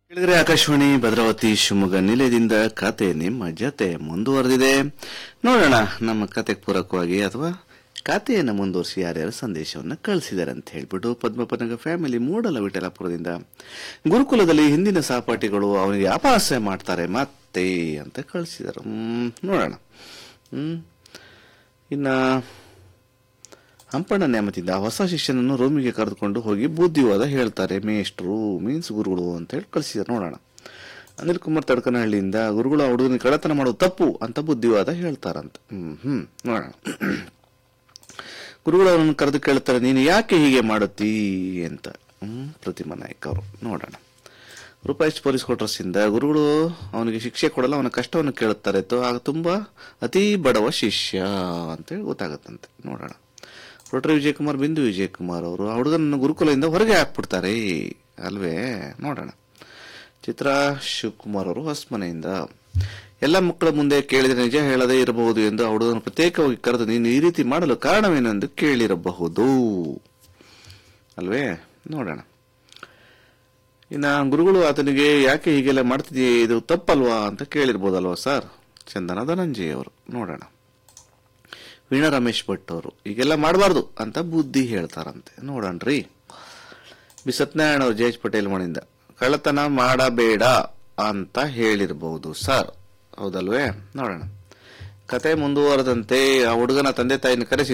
ಕೇಳಿದ್ರೆ ಆಕಾಶವಾಣಿ ಭದ್ರಾವತಿ ಶಿವಮೊಗ್ಗ ನಿಲಯದಿಂದ ಕತೆ ನಿಮ್ಮ ಜೊತೆ ಮುಂದುವರೆದಿದೆ ನೋಡೋಣ ನಮ್ಮ ಕತೆಗೆ ಪೂರಕವಾಗಿ ಅಥವಾ ಕಥೆಯನ್ನು ಮುಂದುವರಿಸಿ ಯಾರ್ಯಾರು ಸಂದೇಶವನ್ನು ಕಳಿಸಿದ್ದಾರೆ ಅಂತ ಹೇಳ್ಬಿಟ್ಟು ಪದ್ಮಪನಗ ಫ್ಯಾಮಿಲಿ ಮೂಡಲ ವಿಠಲಾಪುರದಿಂದ ಗುರುಕುಲದಲ್ಲಿ ಹಿಂದಿನ ಸಹಪಾಠಿಗಳು ಅವನಿಗೆ ಅಪಹಾಸ್ಯ ಮಾಡ್ತಾರೆ ಮತ್ತೆ ಅಂತ ಕಳಿಸಿದ್ದಾರೆ ಹ್ಮ್, ನೋಡೋಣ ಹ್ಮ್ ಇನ್ನ ಹಂಪಣ್ಣ ನ್ಯಾಮತಿಯಿಂದ ಹೊಸ ಶಿಷ್ಯನನ್ನು ರೂಮಿಗೆ ಕರೆದುಕೊಂಡು ಹೋಗಿ ಬುದ್ಧಿವಾದ ಹೇಳ್ತಾರೆ ಮೇಷ್ಟ್ರು ಮೀನ್ಸ್ ಗುರುಗಳು ಅಂತ ಹೇಳಿ ಕಳಿಸಿದ್ದಾರೆ ನೋಡೋಣ ಅನಿಲ್ ಕುಮಾರ್ ತಡ್ಕನಹಳ್ಳಿಯಿಂದ ಗುರುಗಳು ಆ ಹುಡುಗನಿಗೆ ಕಳ್ಳತನ ಮಾಡೋದು ತಪ್ಪು ಅಂತ ಬುದ್ಧಿವಾದ ಹೇಳ್ತಾರಂತ ಹ್ಮ್ ಹ್ಮ್ ನೋಡೋಣ ಗುರುಗಳು ಅವರನ್ನು ಕರೆದು ಕೇಳ್ತಾರೆ ನೀನು ಯಾಕೆ ಹೀಗೆ ಮಾಡುತ್ತೀ ಅಂತ ಹ್ಮ್ ಪ್ರತಿಮಾ ನಾಯ್ಕ ಅವರು ನೋಡೋಣ ರೂಪಾಯಿ ಪೊಲೀಸ್ ಕ್ವಾರ್ಟರ್ಸ್ ಇಂದ ಗುರುಗಳು ಅವನಿಗೆ ಶಿಕ್ಷೆ ಕೊಡಲ್ಲ ಅವನ ಕಷ್ಟವನ್ನು ಕೇಳುತ್ತಾರೆ ತೋ ಆಗ ತುಂಬಾ ಅತಿ ಬಡವ ಶಿಷ್ಯ ಅಂತೇಳಿ ಗೊತ್ತಾಗತ್ತಂತೆ ನೋಡೋಣ ರೋಟರಿ ವಿಜಯಕುಮಾರ್ ಬಿಂದು ವಿಜಯಕುಮಾರ್ ಅವರು ಆ ಹುಡುಗನನ್ನು ಗುರುಕುಲದಿಂದ ಹೊರಗೆ ಹಾಕ್ಬಿಡ್ತಾರೆ ಅಲ್ವೇ ನೋಡೋಣ ಚಿತ್ರಾ ಶಿವಕುಮಾರ್ ಅವರು ಹೊಸಮನೆಯಿಂದ ಎಲ್ಲ ಮಕ್ಕಳ ಮುಂದೆ ಕೇಳಿದರೆ ನಿಜ ಹೇಳದೇ ಇರಬಹುದು ಎಂದು ಆ ಹುಡುಗನ ಪ್ರತ್ಯೇಕವಾಗಿ ಕರೆದು ನೀನು ಈ ರೀತಿ ಮಾಡಲು ಕಾರಣವೇನೆಂದು ಕೇಳಿರಬಹುದು ಅಲ್ವೇ ನೋಡೋಣ ಇನ್ನ ಗುರುಗಳು ಆತನಿಗೆ ಯಾಕೆ ಹೀಗೆಲ್ಲ ಮಾಡ್ತಿದೆಯೇ ಇದು ತಪ್ಪಲ್ವಾ ಅಂತ ಕೇಳಿರ್ಬೋದಲ್ವಾ ಸರ್ ಚಂದನ ಧನಂಜಯ ಅವರು ನೋಡೋಣ ವೀಣಾ ರಮೇಶ್ ಭಟ್ ಅವರು ಈಗೆಲ್ಲ ಮಾಡಬಾರ್ದು ಅಂತ ಬುದ್ಧಿ ಹೇಳ್ತಾರಂತೆ ನೋಡೋಣ್ರಿ ಬಿ ಸತ್ಯನಾರಾಯಣ ಅವರು ಜೆ ಎಚ್ ಪಟೇಲ್ ಮಣಿಂದ ಕಳ್ಳತನ ಮಾಡಬೇಡ ಅಂತ ಹೇಳಿರ್ಬಹುದು ಸರ್ ಹೌದಲ್ವೇ ನೋಡೋಣ ಕತೆ ಮುಂದುವರೆದಂತೆ ಆ ಹುಡುಗನ ತಂದೆ ತಾಯಿನ ಕರೆಸಿ